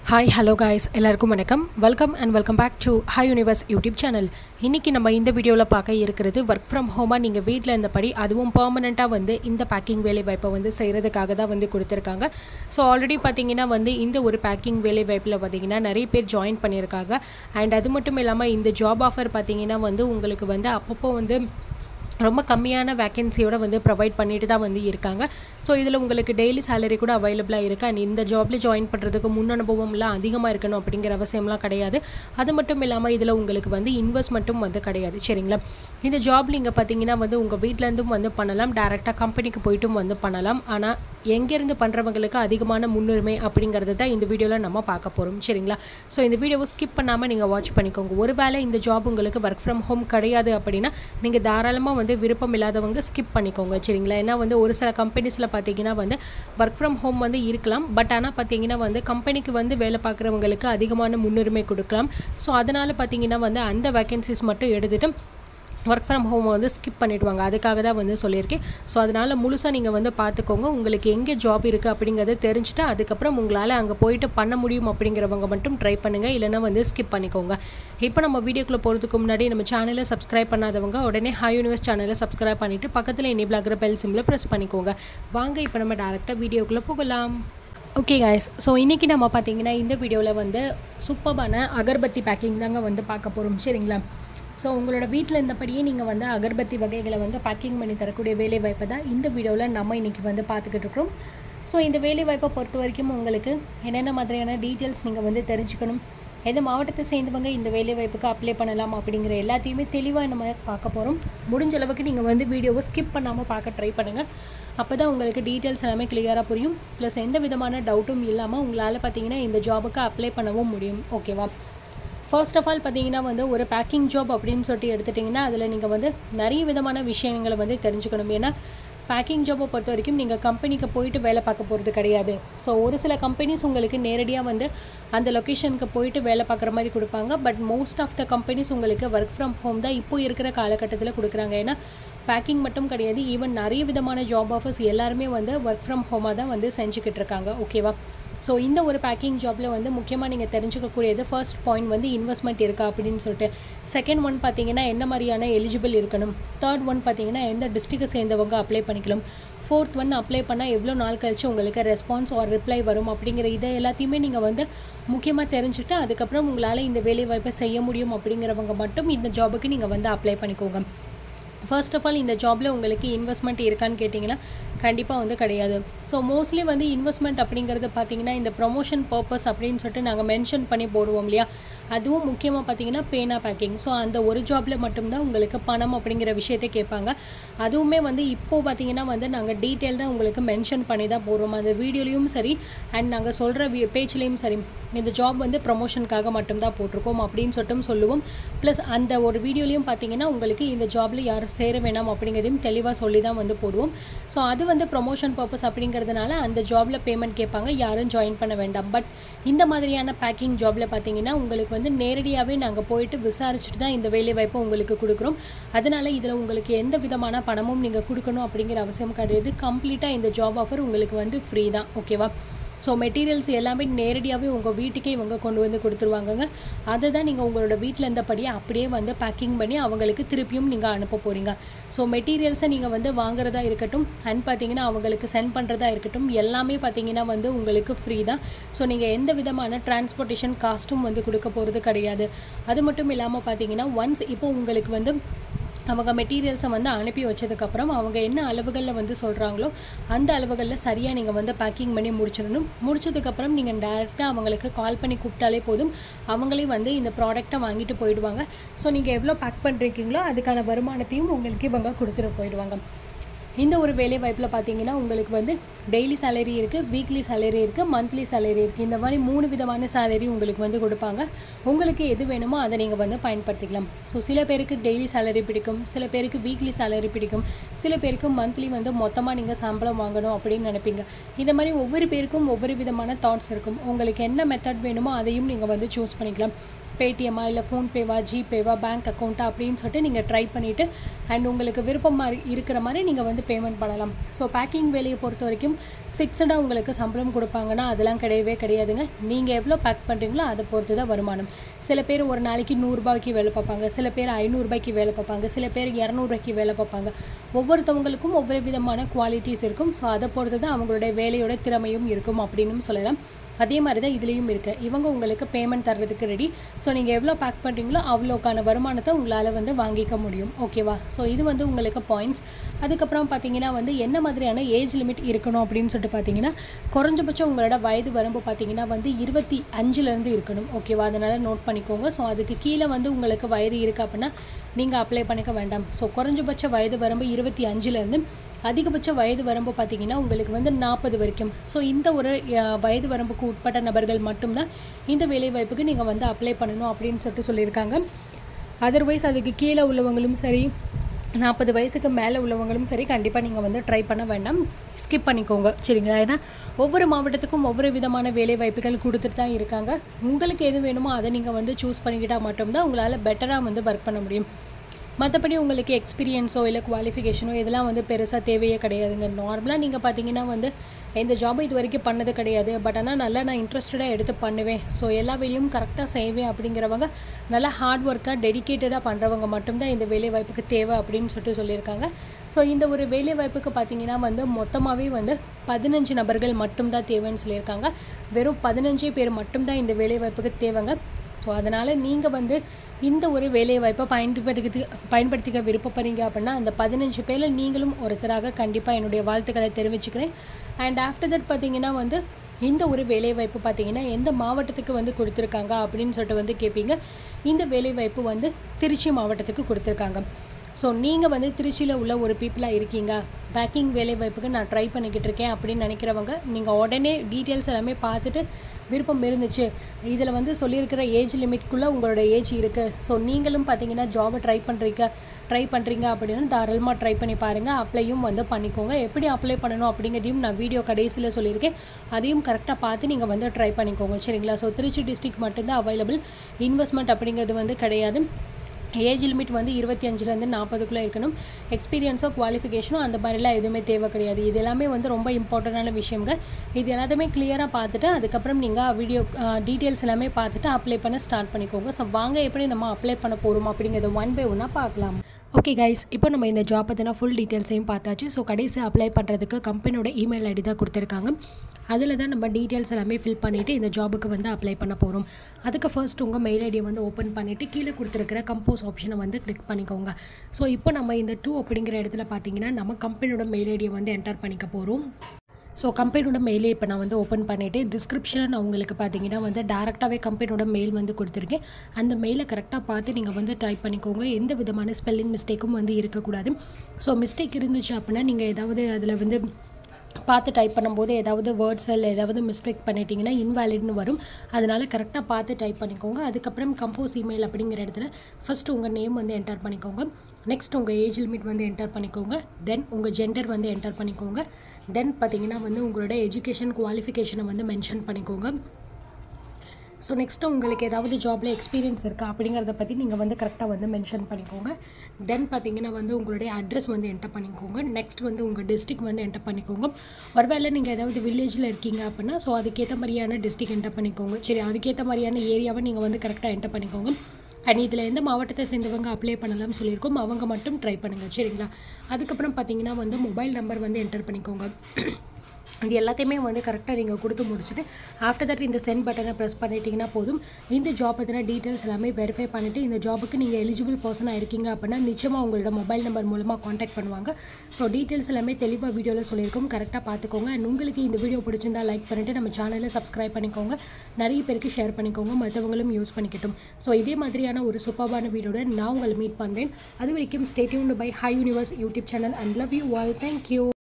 hi hello guys எல்லாருக்கும் வணக்கம் welcome and welcome back to Hi Universe YouTube channel இன்றைக்கி நம்ம இந்த வீடியோவில் பார்க்க இருக்கிறது ஒர்க் ஃப்ரம் ஹோமாக நீங்கள் வீட்டில் இருந்தபடி அதுவும் பர்மனெண்ட்டாக வந்து இந்த பேக்கிங் வேலை வாய்ப்பை வந்து செய்கிறதுக்காக தான் வந்து கொடுத்துருக்காங்க ஸோ ஆல்ரெடி பார்த்தீங்கன்னா வந்து இந்த ஒரு பேக்கிங் வேலை வாய்ப்பில் பார்த்தீங்கன்னா நிறைய பேர் ஜாயின் பண்ணியிருக்காங்க அண்ட் அது மட்டும் இல்லாமல் இந்த ஜாப் ஆஃபர் பார்த்தீங்கன்னா வந்து உங்களுக்கு வந்து அப்பப்போ வந்து ரொம்ப கம்மியான வேக்கன்சியோட வந்து ப்ரொவைட் பண்ணிட்டு தான் வந்து இருக்காங்க ஸோ இதில் உங்களுக்கு டெய்லி சேலரி கூட அவைலபிளாக இருக்குது அண்ட் இந்த ஜாப்ல ஜாயின் பண்ணுறதுக்கு முன் அனுபவம்லாம் அதிகமாக இருக்கணும் அப்படிங்கிற அவசியம்லாம் கிடையாது அது மட்டும் இல்லாமல் இதில் உங்களுக்கு வந்து இன்வெஸ்ட்மெண்ட்டும் வந்து கிடையாது சரிங்களா இந்த ஜாப் நீங்கள் பார்த்தீங்கன்னா வந்து உங்கள் வீட்டிலேருந்தும் வந்து பண்ணலாம் டேரெக்டாக கம்பெனிக்கு போயிட்டும் வந்து பண்ணலாம் ஆனால் எங்கேருந்து பண்ணுறவங்களுக்கு அதிகமான முன்னுரிமை அப்படிங்கிறது தான் இந்த வீடியோவில் நம்ம பார்க்க போகிறோம் சரிங்களா ஸோ இந்த வீடியோவை ஸ்கிப் பண்ணாமல் நீங்கள் வாட்ச் பண்ணிக்கோங்க ஒருவேளை இந்த ஜாப் உங்களுக்கு ஒர்க் ஃப்ரம் ஹோம் கிடையாது அப்படின்னா நீங்கள் தாராளமாக வந்து விருப்பம் இல்லாதவங்க ஸ்கிப் பண்ணிக்கோங்க சரிங்களா ஏன்னா வந்து ஒரு சில கம்பெனிஸில் பார்த்தீங்கன்னா வந்து ஒர்க் ஃப்ரம் ஹோம் வந்து இருக்கலாம் பட் ஆனால் பார்த்தீங்கன்னா வந்து கம்பெனிக்கு வந்து வேலை பார்க்குறவங்களுக்கு அதிகமான முன்னுரிமை கொடுக்கலாம் ஸோ அதனால் பார்த்தீங்கன்னா வந்து அந்த வேக்கன்சிஸ் மட்டும் எடுத்துகிட்டு ஒர்க் ஃப்ரம் ஹோம் வந்து ஸ்கிப் பண்ணிவிடுவாங்க அதுக்காக தான் வந்து சொல்லியிருக்கேன் ஸோ அதனால் முழுசாக நீங்கள் வந்து பார்த்துக்கோங்க உங்களுக்கு எங்கே ஜாப் இருக்குது அப்படிங்கிறத தெரிஞ்சுட்டு அதுக்கப்புறம் உங்களால் அங்கே போயிட்டு பண்ண முடியும் அப்படிங்கிறவங்க மட்டும் ட்ரை பண்ணுங்கள் இல்லைனா வந்து ஸ்கிப் பண்ணிக்கோங்க இப்போ நம்ம வீடியோக்குள்ளே போகிறதுக்கு முன்னாடி நம்ம சேனலை சப்ஸ்கிரைப் பண்ணாதவங்க உடனே ஹை யூனிவர்ஸ் சேனலை சப்ஸ்கிரைப் பண்ணிவிட்டு பக்கத்தில் எனேபிள் ஆகிற பெல் சிம்மில் ப்ரெஸ் பண்ணிக்கோங்க வாங்க இப்போ நம்ம டேரெக்டாக வீடியோக்குள்ளே போகலாம் ஓகே காய்ஸ் ஸோ இன்றைக்கி நம்ம பார்த்தீங்கன்னா இந்த வீடியோவில் வந்து சூப்பரான அகர்பத்தி பேக்கிங் தாங்க வந்து பார்க்க போகிறோம் சரிங்களா ஸோ உங்களோட வீட்டில் இருந்தபடியே நீங்கள் வந்து அகர்பத்தி வகைகளை வந்து பேக்கிங் பண்ணி தரக்கூடிய வேலை வாய்ப்பை தான் இந்த வீடியோவில் நம்ம இன்றைக்கி வந்து பார்த்துக்கிட்டு இருக்கிறோம் ஸோ இந்த வேலை வாய்ப்பை பொறுத்த வரைக்கும் உங்களுக்கு என்னென்ன மாதிரியான டீட்டெயில்ஸ் நீங்கள் வந்து தெரிஞ்சுக்கணும் எந்த மாவட்டத்தை சேர்ந்தவங்க இந்த வேலை வாய்ப்புக்கு அப்ளை பண்ணலாம் அப்படிங்கிற எல்லாத்தையுமே தெளிவாக நம்ம பார்க்க போகிறோம் முடிஞ்ச அளவுக்கு நீங்கள் வந்து வீடியோவை ஸ்கிப் பண்ணாமல் பார்க்க ட்ரை பண்ணுங்கள் அப்போ தான் உங்களுக்கு டீட்டெயில்ஸ் எல்லாமே கிளியராக புரியும் ப்ளஸ் எந்த விதமான டவுட்டும் இல்லாமல் உங்களால் பார்த்தீங்கன்னா இந்த ஜாபுக்கு அப்ளை பண்ணவும் முடியும் ஓகேவா ஃபர்ஸ்ட் ஆஃப் ஆல் பார்த்தீங்கன்னா வந்து ஒரு பேக்கிங் ஜாப் அப்படின்னு சொல்லிட்டு எடுத்துட்டிங்கன்னா அதில் நீங்கள் வந்து நிறைய விதமான விஷயங்களை வந்து தெரிஞ்சுக்கணும் ஏன்னா பேக்கிங் ஜாப்பை பொறுத்த வரைக்கும் நீங்கள் கம்பெனிக்கு போயிட்டு வேலை பார்க்க போகிறது கிடையாது ஸோ ஒரு சில கம்பெனிஸ் உங்களுக்கு நேரடியாக வந்து அந்த லொக்கேஷனுக்கு போயிட்டு வேலை பார்க்குற மாதிரி கொடுப்பாங்க but most of the companies உங்களுக்கு ஒர்க் ஃப்ரம் ஹோம் தான் இப்போ இருக்கிற காலகட்டத்தில் கொடுக்குறாங்க ஏன்னா பேக்கிங் மட்டும் கிடையாது ஈவன் நிறைய விதமான ஜாப் ஆஃபர்ஸ் எல்லாருமே வந்து ஒர்க் ஃப்ரம் ஹோமாக தான் வந்து செஞ்சுக்கிட்டு இருக்காங்க ஓகேவா ஸோ இந்த ஒரு பேக்கிங் ஜாப்பில் வந்து முக்கியமாக நீங்கள் தெரிஞ்சுக்கக்கூடியது ஃபர்ஸ்ட் பாயிண்ட் வந்து இன்வெஸ்ட்மெண்ட் இருக்கா அப்படின்னு சொல்லிட்டு செகண்ட் ஒன் பார்த்தீங்கன்னா என்ன மாதிரியான எலிஜிபிள் இருக்கணும் தேர்ட் ஒன் பார்த்தீங்கன்னா எந்த டிஸ்ட்ரிக்டை சேர்ந்தவங்க அப்ளை பண்ணிக்கலாம் ஃபோர்த் ஒன் அப்ளை பண்ணால் எவ்வளோ நாள் கழிச்சு உங்களுக்கு ரெஸ்பான்ஸ் ஆர் ரிப்ளை வரும் அப்படிங்கிற இதை எல்லாத்தையுமே நீங்கள் வந்து முக்கியமாக தெரிஞ்சுட்டு அதுக்கப்புறம் உங்களால் இந்த வேலை வாய்ப்பை செய்ய முடியும் அப்படிங்கிறவங்க மட்டும் இந்த ஜாபுக்கு நீங்கள் வந்து அப்ளை பண்ணிக்கோங்க ஃபர்ஸ்ட் ஆஃப் ஆல் இந்த ஜாபில் உங்களுக்கு இன்வெஸ்ட்மெண்ட் இருக்கான்னு கேட்டிங்கன்னா கண்டிப்பாக வந்து கிடையாது ஸோ மோஸ்ட்லி வந்து இன்வெஸ்ட்மெண்ட் அப்படிங்கிறது பார்த்தீங்கன்னா இந்த ப்ரொமோஷன் பர்பஸ் அப்படின்னு சொல்லிட்டு நாங்கள் மென்ஷன் பண்ணி போடுவோம் இல்லையா அதுவும் முக்கியமாக பார்த்தீங்கன்னா பேனா பேக்கிங் ஸோ அந்த ஒரு ஜாபில் மட்டும்தான் உங்களுக்கு பணம் அப்படிங்கிற விஷயத்தை கேட்பாங்க அதுவுமே வந்து இப்போது பார்த்தீங்கன்னா வந்து நாங்கள் டீட்டெயில்டாக உங்களுக்கு மென்ஷன் பண்ணி தான் போடுறோம் அந்த வீடியோலையும் சரி அண்ட் நாங்கள் சொல்கிற வி பேஜ்லேயும் சரி இந்த ஜாப் வந்து ப்ரொமோஷனுக்காக மட்டும்தான் போட்டிருக்கோம் அப்படின்னு சொல்லிட்டு சொல்லுவோம் ப்ளஸ் அந்த ஒரு வீடியோலையும் பார்த்தீங்கன்னா உங்களுக்கு இந்த ஜாபில் யாரும் சேர வேணாம் அப்படிங்கிறதையும் தெளிவாக சொல்லி தான் வந்து போடுவோம் ஸோ அது வந்து ப்ரொமோஷன் பர்பஸ் அப்படிங்கிறதுனால அந்த ஜாபில் பேமெண்ட் கேட்பாங்க யாரும் ஜாயின் பண்ண வேண்டாம் பட் இந்த மாதிரியான பேக்கிங் ஜாபில் பார்த்தீங்கன்னா உங்களுக்கு வந்து நேரடியாகவே நாங்கள் போயிட்டு விசாரிச்சுட்டு தான் இந்த வேலை வாய்ப்பை உங்களுக்கு கொடுக்குறோம் அதனால் இதில் உங்களுக்கு எந்த விதமான பணமும் நீங்கள் கொடுக்கணும் அப்படிங்கிற அவசியம் கிடையாது கம்ப்ளீட்டாக இந்த ஜாப் ஆஃபர் உங்களுக்கு வந்து ஃப்ரீ தான் ஓகேவா ஸோ மெட்டீரியல்ஸ் எல்லாமே நேரடியாகவே உங்கள் வீட்டுக்கே இவங்க கொண்டு வந்து கொடுத்துருவாங்கங்க அதை தான் நீங்கள் உங்களோட வீட்டில் இருந்தபடியே அப்படியே வந்து பேக்கிங் பண்ணி அவங்களுக்கு திருப்பியும் நீங்கள் அனுப்ப போகிறீங்க ஸோ மெட்டீரியல்ஸை நீங்கள் வந்து வாங்குறதா இருக்கட்டும் அண்ட் பார்த்தீங்கன்னா அவங்களுக்கு சென்ட் பண்ணுறதா இருக்கட்டும் எல்லாமே பார்த்தீங்கன்னா வந்து உங்களுக்கு ஃப்ரீ தான் ஸோ நீங்கள் எந்த விதமான டிரான்ஸ்போர்ட்டேஷன் காஸ்ட்டும் வந்து கொடுக்க போகிறது கிடையாது அது மட்டும் இல்லாமல் பார்த்தீங்கன்னா ஒன்ஸ் இப்போ உங்களுக்கு வந்து அவங்க மெட்டீரியல்ஸை வந்து அனுப்பி வச்சதுக்கப்புறம் அவங்க என்ன அளவுகளில் வந்து சொல்கிறாங்களோ அந்த அளவுகளில் சரியாக நீங்கள் வந்து பேக்கிங் பண்ணி முடிச்சிடணும் முடிச்சதுக்கப்புறம் நீங்கள் டேரெக்டாக அவங்களுக்கு கால் பண்ணி கூப்பிட்டாலே போதும் அவங்களே வந்து இந்த ப்ராடக்ட்டை வாங்கிட்டு போயிடுவாங்க ஸோ நீங்கள் எவ்வளோ பேக் பண்ணுறீங்களோ அதுக்கான வருமானத்தையும் உங்களுக்கு இவங்க கொடுத்துட்டு போயிடுவாங்க இந்த ஒரு வேலை வாய்ப்பில் பார்த்தீங்கன்னா உங்களுக்கு வந்து டெய்லி சேலரி இருக்குது வீக்லி சேலரி இருக்குது மந்த்லி சேலரி இருக்குது இந்த மாதிரி மூணு விதமான சேலரி உங்களுக்கு வந்து கொடுப்பாங்க உங்களுக்கு எது வேணுமோ அதை நீங்கள் வந்து பயன்படுத்திக்கலாம் ஸோ சில பேருக்கு டெய்லி சேலரி பிடிக்கும் சில பேருக்கு வீக்லி சேலரி பிடிக்கும் சில பேருக்கு மந்த்லி வந்து மொத்தமாக நீங்கள் சம்பளம் வாங்கணும் அப்படின்னு நினைப்பீங்க இந்த மாதிரி ஒவ்வொரு பேருக்கும் ஒவ்வொரு விதமான தாட்ஸ் இருக்கும் உங்களுக்கு என்ன மெத்தட் வேணுமோ அதையும் நீங்கள் வந்து சூஸ் பண்ணிக்கலாம் பேடிஎம்மா இல்லை ஃபோன்பேவா ஜிபேவா பேங்க் அக்கௌண்ட்டா அப்படின்னு சொல்லிட்டு நீங்கள் ட்ரை பண்ணிவிட்டு அண்ட் உங்களுக்கு விருப்பம் மாதிரி இருக்கிற மாதிரி நீங்கள் வந்து பேமெண்ட் பண்ணலாம் ஸோ பேக்கிங் வேலையை பொறுத்த வரைக்கும் ஃபிக்ஸடாக உங்களுக்கு சம்பளம் கொடுப்பாங்கன்னா அதெல்லாம் கிடையவே கிடையாதுங்க நீங்கள் எவ்வளோ பேக் பண்ணுறீங்களோ அதை பொறுத்து தான் வருமானம் சில பேர் ஒரு நாளைக்கு நூறுரூபாய்க்கு வேலை பார்ப்பாங்க சில பேர் ஐநூறுரூபாய்க்கு வேலை பார்ப்பாங்க சில பேர் இரநூறுபாய்க்கு வேலை பார்ப்பாங்க ஒவ்வொருத்தவங்களுக்கும் ஒவ்வொரு விதமான குவாலிட்டிஸ் இருக்கும் ஸோ அதை பொறுத்து தான் அவங்களுடைய வேலையோட திறமையும் இருக்கும் அப்படின்னு சொல்லலாம் அதே மாதிரி தான் இதுலேயும் இருக்குது இவங்க உங்களுக்கு பேமெண்ட் தர்றதுக்கு ரெடி ஸோ நீங்கள் எவ்வளோ பேக் பண்ணுறீங்களோ அவ்வளோக்கான வருமானத்தை உங்களால் வந்து வாங்கிக்க முடியும் ஓகேவா ஸோ இது வந்து உங்களுக்கு பாயிண்ட்ஸ் அதுக்கப்புறம் பார்த்தீங்கன்னா வந்து என்ன மாதிரியான ஏஜ் லிமிட் இருக்கணும் அப்படின்னு சொல்லிட்டு பார்த்தீங்கன்னா குறைஞ்சபட்சம் உங்களோட வயது வரம்பு பார்த்தீங்கன்னா வந்து இருபத்தி அஞ்சுலேருந்து இருக்கணும் ஓகேவா அதனால் நோட் பண்ணிக்கோங்க ஸோ அதுக்கு கீழே வந்து உங்களுக்கு வயது இருக்குது அப்படின்னா நீங்கள் அப்ளை பண்ணிக்க வேண்டாம் ஸோ குறைஞ்சபட்ச வயது வரம்பு இருபத்தி அஞ்சுலேருந்து அதிகபட்ச வயது வரம்பு பார்த்தீங்கன்னா உங்களுக்கு வந்து நாற்பது வரைக்கும் ஸோ இந்த ஒரு அஹ், வயது வரம்புக்கு உட்பட்ட நபர்கள் மட்டும்தான் இந்த வேலைவாய்ப்புக்கு நீங்கள் வந்து அப்ளை பண்ணணும் அப்படின்னு சொல்லிட்டு சொல்லியிருக்காங்க அதர்வைஸ் அதுக்கு கீழே உள்ளவங்களும் சரி நாற்பது வயசுக்கு மேலே உள்ளவங்களும் சரி கண்டிப்பாக நீங்கள் வந்து ட்ரை பண்ண வேண்டாம் ஸ்கிப் பண்ணிக்கோங்க சரிங்களா ஏன்னா ஒவ்வொரு மாவட்டத்துக்கும் ஒவ்வொரு விதமான வேலை வாய்ப்புகள் கொடுத்துட்டு தான் இருக்காங்க உங்களுக்கு எது வேணுமோ அதை நீங்கள் வந்து சூஸ் பண்ணிக்கிட்டால் மட்டும்தான் உங்களால் பெட்டராக வந்து ஒர்க் பண்ண முடியும் மற்றபடி உங்களுக்கு எக்ஸ்பீரியன்ஸோ இல்லை குவாலிஃபிகேஷனோ இதெல்லாம் வந்து பெருசாக தேவையே கிடையாதுங்க நார்மலாக நீங்கள் பார்த்தீங்கன்னா வந்து இந்த ஜாபை இது வரைக்கும் பண்ணது கிடையாது பட் ஆனால் நல்லா நான் இன்ட்ரெஸ்டடாக எடுத்து பண்ணுவேன் ஸோ எல்லா வேலையும் கரெக்டாக செய்வேன் அப்படிங்கிறவங்க நல்லா ஹார்ட் ஒர்க்காக டெடிக்கேட்டடாக பண்ணுறவங்க மட்டும்தான் இந்த வேலை வாய்ப்புக்கு தேவை அப்படின்னு சொல்லிட்டு சொல்லியிருக்காங்க ஸோ இந்த ஒரு வேலை வாய்ப்புக்கு பார்த்தீங்கன்னா வந்து மொத்தமாகவே வந்து பதினஞ்சு நபர்கள் மட்டும்தான் தேவைன்னு சொல்லியிருக்காங்க வெறும் பதினஞ்சே பேர் மட்டும்தான் இந்த வேலை வாய்ப்புக்கு தேவைங்க ஸோ அதனால் நீங்கள் வந்து இந்த ஒரு வேலைவாய்ப்பை பயன்படுத்தி பயன்படுத்திக்க விருப்பப்படுறீங்க அப்படின்னா அந்த பதினஞ்சு பேரில் நீங்களும் ஒருத்தராக கண்டிப்பாக என்னுடைய வாழ்த்துக்களை தெரிவிச்சுக்கிறேன் அண்ட் ஆஃப்டர் தட் பார்த்தீங்கன்னா வந்து இந்த ஒரு வேலைவாய்ப்பு பார்த்தீங்கன்னா எந்த மாவட்டத்துக்கு வந்து கொடுத்துருக்காங்க அப்படின்னு சொல்லிட்டு வந்து கேட்பீங்க இந்த வேலைவாய்ப்பு வந்து திருச்சி மாவட்டத்துக்கு கொடுத்துருக்காங்க ஸோ நீங்கள் வந்து திருச்சியில் உள்ள ஒரு பீப்புளாக இருக்கீங்க பேக்கிங் வேலைவாய்ப்புக்கு நான் ட்ரை பண்ணிக்கிட்டு இருக்கேன் அப்படின்னு நினைக்கிறவங்க நீங்கள் உடனே டீட்டெயில்ஸ் எல்லாமே பார்த்துட்டு விருப்பம் இருந்துச்சு இதில் வந்து சொல்லியிருக்கிற ஏஜ் லிமிட்குள்ளே உங்களோட ஏஜ் இருக்குது ஸோ நீங்களும் பார்த்தீங்கன்னா ஜாபை ட்ரை பண்ணுறீங்க ட்ரை பண்ணுறீங்க அப்படின்னா தாராளமாக ட்ரை பண்ணி பாருங்கள் அப்ளையும் வந்து பண்ணிக்கோங்க எப்படி அப்ளை பண்ணணும் அப்படிங்கிறதையும் நான் வீடியோ கடைசியில் சொல்லியிருக்கேன் அதையும் கரெக்டாக பார்த்து நீங்கள் வந்து ட்ரை பண்ணிக்கோங்க சரிங்களா ஸோ திருச்சி டிஸ்ட்ரிக்ட் மட்டும்தான் அவைலபிள் இன்வெஸ்ட்மெண்ட் அப்படிங்கிறது வந்து கிடையாது ஏஜ் லிமிட் வந்து இருபத்தி அஞ்சுலேருந்து நாற்பதுக்குள்ளே இருக்கணும் எக்ஸ்பீரியன்ஸோ குவாலிஃபிகேஷனோ அந்த மாதிரிலாம் எதுவுமே தேவை கிடையாது இது எல்லாமே வந்து ரொம்ப இம்பார்ட்டண்டான விஷயங்க இது எல்லாத்தையுமே கிளியராக பார்த்துட்டு அதுக்கப்புறம் நீங்கள் வீடியோ டீட்டெயில்ஸ் எல்லாமே பார்த்துட்டு அப்ளை பண்ண ஸ்டார்ட் பண்ணிக்கோங்க ஸோ வாங்க எப்படி நம்ம அப்ளை பண்ண போகிறோம் அப்படிங்கிறத ஒன் பை ஒன்னாக பார்க்கலாம் ஓகே கைஸ் இப்போ நம்ம இந்த ஜாப் பற்றின ஃபுல் டீட்டெயில்ஸையும் பார்த்தாச்சு ஸோ கடைசி அப்ளை பண்ணுறதுக்கு கம்பெனியோட இமெயில் ஐடி தான் கொடுத்துருக்காங்க அதில் தான் நம்ம டீட்டெயில்ஸ் எல்லாமே ஃபில் பண்ணிவிட்டு இந்த ஜாபுக்கு வந்து அப்ளை பண்ண போகிறோம் அதுக்கு ஃபர்ஸ்ட் உங்கள் மெயில் ஐடியை வந்து ஓப்பன் பண்ணிவிட்டு கீழே கொடுத்துருக்கிற கம்போஸ் ஆப்ஷனை வந்து கிளிக் பண்ணிக்கோங்க ஸோ இப்போ நம்ம இந்த டூ அப்படிங்கிற இடத்துல பார்த்தீங்கன்னா நம்ம கம்பெனியோட மெயில் ஐடியை வந்து என்டர் பண்ணிக்க போகிறோம் ஸோ கம்பெனியோட மெயிலே இப்போ நான் வந்து ஓப்பன் பண்ணிவிட்டு டிஸ்கிரிப்ஷனில் நான் உங்களுக்கு பார்த்தீங்கன்னா வந்து டேரெக்டாகவே கம்பெனியோட மெயில் வந்து கொடுத்துருக்கேன் அந்த மெயிலை கரெக்டாக பார்த்து நீங்கள் வந்து டைப் பண்ணிக்கோங்க எந்த விதமான ஸ்பெல்லிங் மிஸ்டேக்கும் வந்து இருக்கக்கூடாது ஸோ மிஸ்டேக் இருந்துச்சு அப்படின்னா நீங்கள் ஏதாவது அதில் வந்து பார்த்து டைப் பண்ணும்போது ஏதாவது வேர்ட்ஸ் இல்லை ஏதாவது மிஸ்டேக் பண்ணிட்டீங்கன்னா இன்வேலிட்னு வரும் அதனால் கரெக்டாக பார்த்து டைப் பண்ணிக்கோங்க அதுக்கப்புறம் கம்போஸ் இமெயில் அப்படிங்கிற இடத்துல ஃபஸ்ட்டு உங்கள் நேம் வந்து என்டர் பண்ணிக்கோங்க நெக்ஸ்ட் உங்கள் ஏஜ் லிமிட் வந்து என்டர் பண்ணிக்கோங்க தென் உங்கள் ஜெண்டர் வந்து என்டர் பண்ணிக்கோங்க தென் பார்த்தீங்கன்னா வந்து உங்களோட எஜுகேஷன் குவாலிஃபிகேஷனை வந்து மென்ஷன் பண்ணிக்கோங்க ஸோ நெக்ஸ்ட்டு உங்களுக்கு ஏதாவது ஜாபில் எக்ஸ்பீரியன்ஸ் இருக்கா அப்படிங்கிறத பற்றி நீங்கள் வந்து கரெக்டாக வந்து மென்ஷன் பண்ணிக்கோங்க தென் பார்த்தீங்கன்னா வந்து உங்களுடைய அட்ரஸ் வந்து என்டர் பண்ணிக்கோங்க நெக்ஸ்ட் வந்து உங்கள் டிஸ்ட்ரிக் வந்து என்டர் பண்ணிக்கோங்க ஒருவேளை நீங்கள் ஏதாவது வில்லேஜில் இருக்கீங்க அப்படின்னா ஸோ அதுக்கேற்ற மாதிரியான டிஸ்ட்ரிக் என்டர் பண்ணிக்கோங்க சரி அதுக்கேற்ற மாதிரியான ஏரியாவை நீங்கள் வந்து கரெக்டாக என்டர் பண்ணிக்கோங்க அண்ட் இதில் எந்த மாவட்டத்தை சேர்ந்தவங்க அப்ளை பண்ணலாம்னு சொல்லியிருக்கோம் அவங்க மட்டும் ட்ரை பண்ணுங்கள் சரிங்களா அதுக்கப்புறம் பார்த்தீங்கன்னா வந்து மொபைல் நம்பர் வந்து என்டர் பண்ணிக்கோங்க இது எல்லாத்தையுமே வந்து கரெக்டாக நீங்கள் கொடுத்து முடிச்சுட்டு ஆஃப்டர் தட் இந்த சென்ட் பட்டனை ப்ரெஸ் பண்ணிட்டீங்கன்னா போதும் இந்த ஜாப் பற்றின டீட்டெயில்ஸ் எல்லாமே வெரிஃபை பண்ணிவிட்டு இந்த ஜாபுக்கு நீங்கள் எலிஜிபிள் பர்சனாக இருக்கீங்க அப்படின்னா நிச்சயமாக உங்களோட மொபைல் நம்பர் மூலமாக காண்டாக்ட் பண்ணுவாங்க ஸோ டீட்டெயில்ஸ் எல்லாமே தெளிவாக வீடியோவில் சொல்லியிருக்கோம் கரெக்டாக பார்த்துக்கோங்க அண்ட் உங்களுக்கு இந்த வீடியோ பிடிச்சிருந்தா லைக் பண்ணிவிட்டு நம்ம சேனலை சப்ஸ்கிரைப் பண்ணிக்கோங்க நிறைய பேருக்கு ஷேர் பண்ணிக்கோங்க மற்றவங்களும் யூஸ் பண்ணிக்கட்டும் ஸோ இதே மாதிரியான ஒரு சூப்பர்பான வீடியோட நான் உங்களை மீட் பண்ணுறேன் அது வரைக்கும் stay tuned bye Hi Universe YouTube channel and love you all thank you